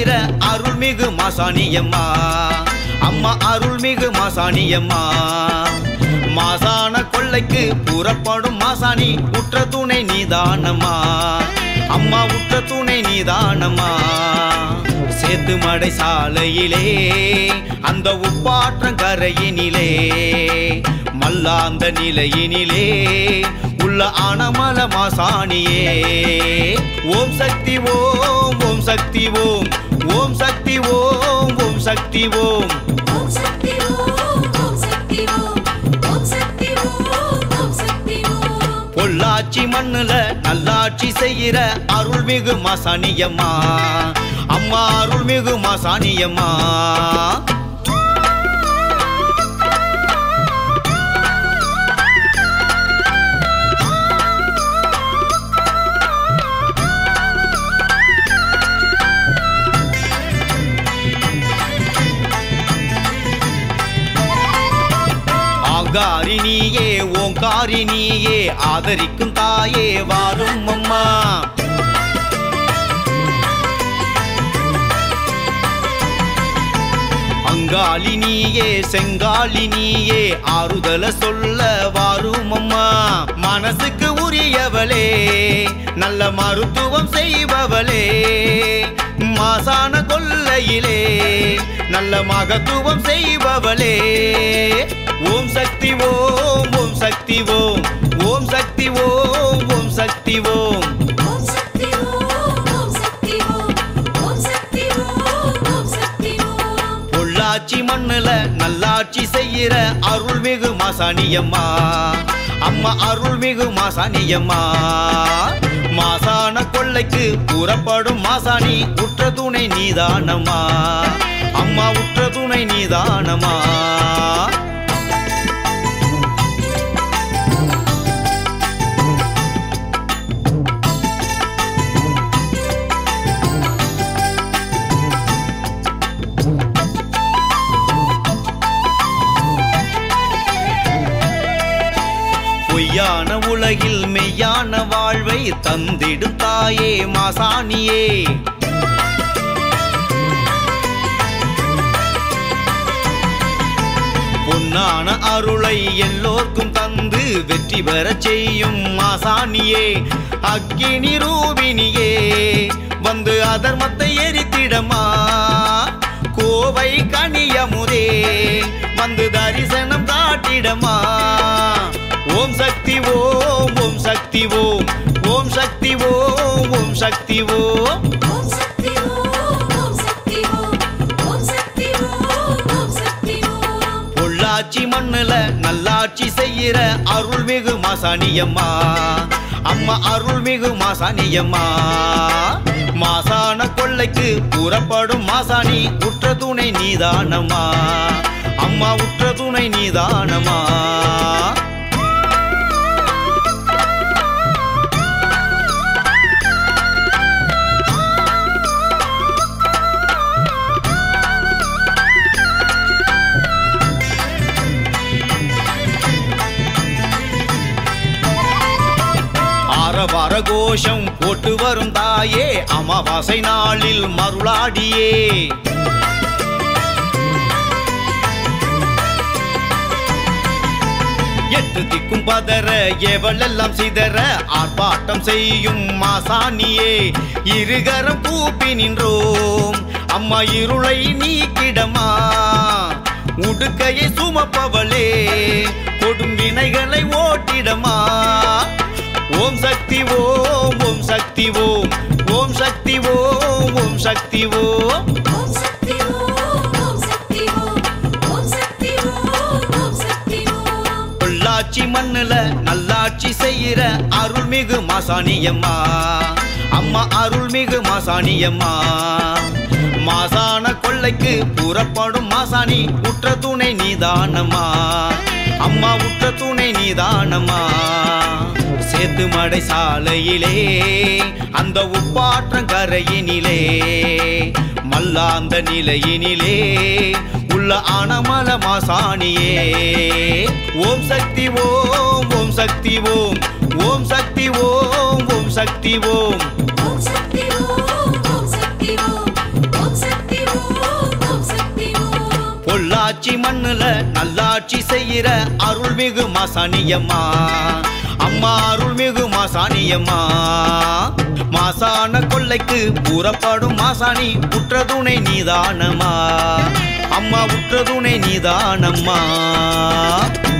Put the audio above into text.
செய்கிற அருள்மிகு மாசாணியம்மா அம்மா அருள்மிகு மாசாணியம்மா மாசான கொள்ளைக்கு புறப்படும் மாசாணி உற்ற துணை நீதானம்மா அம்மா உற்ற துணை நீதானம்மா சேத்து மடை சாலையிலே அந்த உப்பாற்றம் கரையினிலே மல்லாந்த நிலையினிலே உள்ள அனமல மாசாணியே ஓம் சக்தி ஓம் ஓம் சக்தி ஓம் ஓம் சக்தி ஓம் ஓம் சக்தி ஓம் ஓம் சக்தி ஓம் ஓம் சக்தி ஓம் ஓம் சக்தி ஓம் ஓம் சக்தி ஓம் பொள்ளாச்சி மண்ணுல நல்லாட்சி செய்கிற அருள்மிகு மாசாணியம்மா அம்மா அருள்மிகு மாசாணியம்மா ஆகாரி நீயே ஓங்காரி நீயே ஆதரிக்கும் தாயே வாரும் அம்மா அங்காளி நீயே செங்காளி நீயே ஆறுதல சொல்ல வாரும் அம்மா மனசுக்கு உரியவளே நல்ல மருத்துவம் செய்பவளே மாசான கொல்லையிலே நல்ல மகத்துவம் செய்பவளே ஓம் சக்தி ஓம் ஓம் சக்தி ஓம் ஓம் சக்தி ஓம் ஓம் சக்தி ஓம் ஓம் சக்தி ஓம் ஓம் சக்தி ஓம் ஓம் சக்தி ஓம் ஓம் சக்தி ஓம் பொள்ளாச்சி மண்ணுல நல்லாட்சி செய்கிற அருள்மிகு மாசாணியம்மா அம்மா அருள்மிகு மாசாணியம்மா மாசான கொள்ளைக்கு புறப்படும் மாசாணி உற்ற துணை நீதானம்மா அம்மா உற்ற துணை நீதானம்மா பொய்யான உலகில் மெய்யான வாழ்வை தந்திடும் தாயே மாசாணியே பொன்னான அருளை எல்லோர்க்கும் தந்து வெற்றி பெறச் செய்யும் மாசாணியே அக்கினி ரூபினியே வந்து அதர்மத்தை எரித்திடமா கோவை கனியமுதே வந்து தரிசனம் காட்டிடமா ஓம் சக்தி ஓம் ஓம் சக்தி ஓம் ஓம் சக்தி ஓம் ஓம் சக்தி ஓம் ஓம் சக்தி ஓம் ஓம் சக்தி ஓம் ஓம் சக்தி ஓம் ஓம் சக்தி ஓம் பொள்ளாச்சி மண்ணுல நல்லாட்சி செய்கிற அருள்மிகு மாசாணியம்மா அம்மா அருள்மிகு மாசாணியம்மா மாசான கொள்ளைக்கு புறப்படும் மாசாணி உற்ற துணை நீதானம்மா அம்மா உற்ற துணை நீதானம்மா ஆரவார கோஷம் போட்டு வரும் தாயே அமாவாசை நாளில் மருளாடியே எட்டு திக்கும் பதற எவளெல்லாம் சிதற ஆர்ப்பாட்டம் செய்யும் மாசாணியே இருகரம் கூப்பி நின்றோம் அம்மா இருளை நீக்கிடமா உடுக்கையை சுமப்பவளே கொடும் வினைகளை ஓட்டிடமா ஓம் சக்தி ஓம் ஓம் சக்தி ஓம் ஓம் சக்தி ஓம் ஓம் சக்தி ஓம் ஓம் சக்தி ஓம் ஓம் சக்தி ஓம் ஓம் சக்தி ஓம் ஓம் சக்தி ஓம் பொள்ளாச்சி மண்ணுல நல்லாட்சி செய்கிற அருள்மிகு மாசாணியம்மா அம்மா அருள்மிகு மாசாணியம்மா மாசான கொள்ளைக்கு புறப்படும் மாசாணி உற்ற துணை நீதானம்மா அம்மா உற்ற துணை நீதானம்மா சேத்து மடை சாலையிலே அந்த உப்பாற்றம் கரையினிலே மல்லாந்த நிலையினிலே உள்ள அனமல மாசாணியே ஓம் சக்தி ஓம் ஓம் சக்தி ஓம் ஓம் சக்தி ஓம் ஓம் சக்தி ஓம் ஓம் சக்தி ஓம் ஓம் சக்தி ஓம் ஓம் பொள்ளாச்சி மண்ணுல நல்லாட்சி செய்கிற அருள்மிகு மாசாணியம்மா அம்மா அருள்மிகு மாசாணியம்மா மாசான கொள்ளைக்கு புறப்படும் மாசாணி உற்ற துணை நீதானம்மா அம்மா உற்ற துணை நீதானம்மா